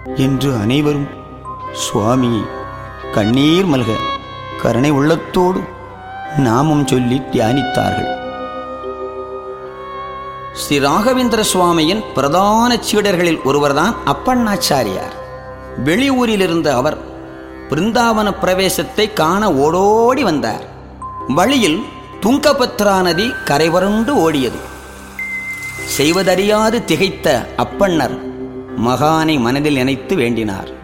என்று அனைவரும் சுவாமியை கண்ணீர் மல்க கருணை உள்ளத்தோடு நாமம் சொல்லி தியானித்தார்கள் ஸ்ரீ ராகவேந்திர சுவாமியின் பிரதான சீடர்களில் ஒருவர்தான் அப்பண்ணாச்சாரியார் வெளியூரிலிருந்த அவர் பிருந்தாவன பிரவேசத்தை காண ஓடோடி வந்தார் வழியில் துங்கபத்ரா நதி கரைவருண்டு ஓடியது செய்வதறியாது திகைத்த அப்பண்ணர் மகானை மனதில் நினைத்து வேண்டினார்